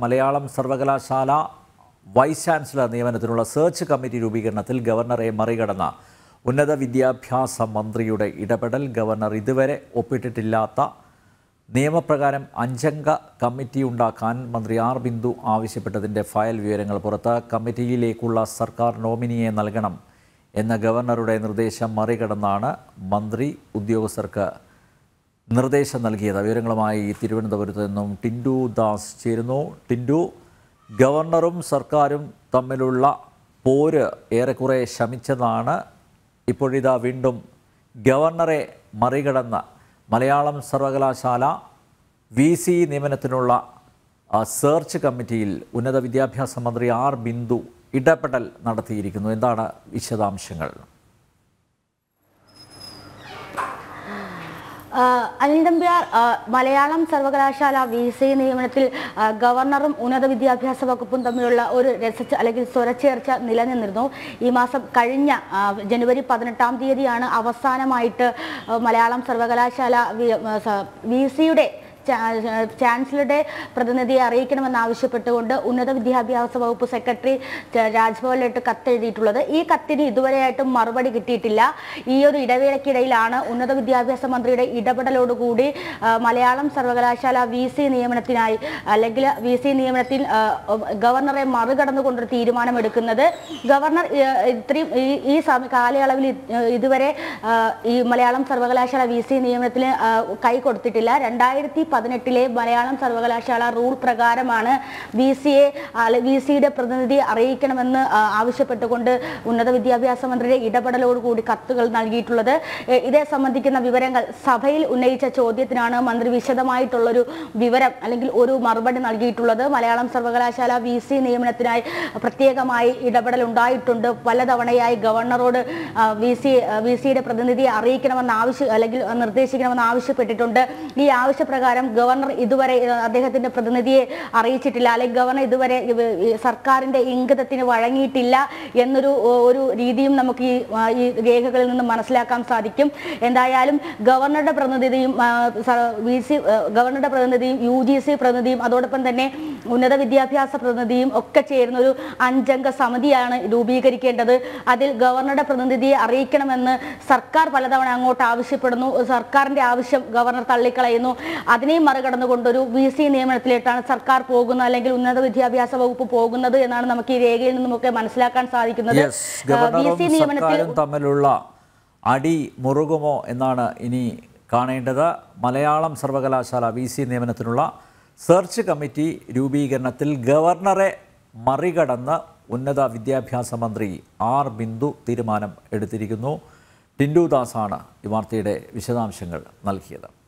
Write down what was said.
മലയാളം സർവകലാശാല vice chancellor നിയമനത്തിനുള്ള search committee രൂപീകരണത്തിൽ ഗവർണറെ മറികടന്ന ഉന്നത വിദ്യാഭ്യാസ മന്ത്രിയുടെ ഇടപെടൽ ഗവർണർ ഇതുവരെ ഒപ്പിട്ടിട്ടില്ലാത്ത നിയമപ്രകാരം അഞ്ചംഗ കമ്മിറ്റി ഉണ്ടാക്കാൻ മന്ത്രി ആർ ബിന്ദു ആവശ്യപ്പെട്ടതിൻ്റെ ഫയൽ വിവരങ്ങൾ പുറത്ത് കമ്മിറ്റിയിലേക്കുള്ള സർക്കാർ നോമിനിയെ നൽകണം എന്ന ഗവർണറുടെ നിർദ്ദേശം മറികടന്നാണ് മന്ത്രി ഉദ്യോഗസ്ഥർക്ക് നിർദ്ദേശം നൽകിയത് വിവരങ്ങളുമായി തിരുവനന്തപുരത്ത് നിന്നും ടിൻഡു ദാസ് ചേരുന്നു ടിൻഡു ഗവർണറും സർക്കാരും തമ്മിലുള്ള പോര് ഏറെക്കുറെ ശമിച്ചതാണ് ഇപ്പോഴിതാ വീണ്ടും ഗവർണറെ മറികടന്ന് മലയാളം സർവകലാശാല വി സി നിയമനത്തിനുള്ള ആ, സെർച്ച് കമ്മിറ്റിയിൽ ഉന്നത വിദ്യാഭ്യാസ മന്ത്രി ആർ ബിന്ദു ഇടപെടൽ നടത്തിയിരിക്കുന്നു എന്താണ് വിശദാംശങ്ങൾ ആഹ് അനിൽ നമ്പ്യാർ ആഹ് മലയാളം സർവകലാശാല വി സി നിയമനത്തിൽ ആഹ് ഗവർണറും ഉന്നത വിദ്യാഭ്യാസ വകുപ്പും തമ്മിലുള്ള ഒരു രസ അല്ലെങ്കിൽ സ്വരച്ചേർച്ച നിലനിന്നിരുന്നു ഈ മാസം കഴിഞ്ഞ ആഹ് ജനുവരി പതിനെട്ടാം തീയതിയാണ് അവസാനമായിട്ട് ആഹ് മലയാളം സർവകലാശാല വി സിയുടെ ചാൻസലറുടെ പ്രതിനിധിയെ അറിയിക്കണമെന്നാവശ്യപ്പെട്ടുകൊണ്ട് ഉന്നത വിദ്യാഭ്യാസ വകുപ്പ് സെക്രട്ടറി ച- രാജ്ഭവനിലിട്ട് കത്തെഴുതിയിട്ടുള്ളത് ഈ കത്തിന് ഇതുവരെയായിട്ടും മറുപടി കിട്ടിയിട്ടില്ല ഈ ഒരു ഇടവേളയ്ക്കിടയിലാണ് ഉന്നത വിദ്യാഭ്യാസ മന്ത്രിയുടെ ഇടപെടലോടുകൂടി ആ, മലയാളം സർവകലാശാല വി സി നിയമനത്തിനായി അല്ലെങ്കിൽ വി സി നിയമനത്തിൽ ആ, ഗവർണറെ മറികടന്നുകൊണ്ടൊരു തീരുമാനമെടുക്കുന്നത് ഗവർണർ ആ, ഇത്രയും ഈ- ഈ സമയ കാലയളവിൽ ഇത്- ഇതുവരെ ആ, ഈ മലയാളം സർവകലാശാല വി സി നിയമനത്തിന് ആ, കൈ കൊടുത്തിട്ടില്ല രണ്ടായിരത്തി പതിനെട്ടിലെ മലയാളം സർവകലാശാല റൂൾ പ്രകാരമാണ് വി സിയെ വി സിയുടെ പ്രതിനിധിയെ അറിയിക്കണമെന്ന് ആ, ആവശ്യപ്പെട്ടുകൊണ്ട് ഉന്നത വിദ്യാഭ്യാസ മന്ത്രിയുടെ ഇടപെടലോടുകൂടി കത്തുകൾ നൽകിയിട്ടുള്ളത് എ, ഇതേ സംബന്ധിക്കുന്ന വിവരങ്ങൾ സഭയിൽ ഉന്നയിച്ച ചോദ്യത്തിനാണ് മന്ത്രി വിശദമായിട്ടുള്ളൊരു വിവരം അല്ലെങ്കിൽ ഒരു മറുപടി നൽകിയിട്ടുള്ളത് മലയാളം സർവകലാശാല വി സി നിയമനത്തിനായി പ്രത്യേകമായി ഇടപെടൽ ഉണ്ടായിട്ടുണ്ട് പലതവണയായി ഗവർണറോട് വി സി വി സിയുടെ പ്രതിനിധിയെ അറിയിക്കണമെന്ന് ആവശ്യം അല്ലെങ്കിൽ നിർദ്ദേശിക്കണമെന്ന് ആവശ്യപ്പെട്ടിട്ടുണ്ട് ഈ ആവശ്യപ്രകാരം ഗവർണർ ഇതുവരെ ഏഹ്, അദ്ദേഹത്തിന്റെ പ്രതിനിധിയെ അറിയിച്ചിട്ടില്ല അല്ലെങ്കിൽ ഗവർണർ ഇതുവരെ ഇവ- ഈ സർക്കാരിന്റെ ഇംഗിതത്തിന് വഴങ്ങിയിട്ടില്ല എന്നൊരു ഓ- ഒരു രീതിയും നമുക്ക് ഈ ആ, ഈ രേഖകളിൽ നിന്ന് മനസ്സിലാക്കാൻ സാധിക്കും എന്തായാലും ഗവർണറുടെ പ്രതിനിധിയും ആ, സ- വി സി ആ, ഗവർണറുടെ പ്രതിനിധിയും യു ജി സി പ്രതിനിധിയും അതോടൊപ്പം തന്നെ ഉന്നത വിദ്യാഭ്യാസ പ്രതിനിധിയും ഒക്കെ ചേരുന്ന ഒരു അഞ്ചംഗ സമിതിയാണ് രൂപീകരിക്കേണ്ടത് അതിൽ ഗവർണറുടെ പ്രതിനിധിയെ അറിയിക്കണമെന്ന് സർക്കാർ പലതവണ അങ്ങോട്ട് ആവശ്യപ്പെടുന്നു സർക്കാരിന്റെ ആവശ്യം ഗവർണർ തള്ളിക്കളയുന്നു അതിനെയും മറികടന്നുകൊണ്ടൊരു വി സി നിയമനത്തിലേക്കാണ് സർക്കാർ പോകുന്നത് അല്ലെങ്കിൽ ഉന്നത വിദ്യാഭ്യാസ വകുപ്പ് പോകുന്നത് എന്നാണ് നമുക്ക് ഈ രേഖയിൽ നിന്നുമൊക്കെ മനസ്സിലാക്കാൻ സാധിക്കുന്നത് യെസ് വി ഗവർണറും സി നിയമനത്തിൽ സർക്കാരും തമ്മിലുള്ള അടി മുറുകുമോ എന്നാണ് ഇനി കാണേണ്ടത് മലയാളം സർവകലാശാല വി സി നിയമനത്തിനുള്ള സെർച്ച് കമ്മിറ്റി രൂപീകരണത്തിൽ ഗവർണറെ മറികടന്ന് ഉന്നത വിദ്യാഭ്യാസ മന്ത്രി ആർ ബിന്ദു തീരുമാനം എടുത്തിരിക്കുന്നു ടിൻഡു ദാസാണ് ഈ വാർത്തയുടെ വിശദാംശങ്ങൾ നൽകിയത്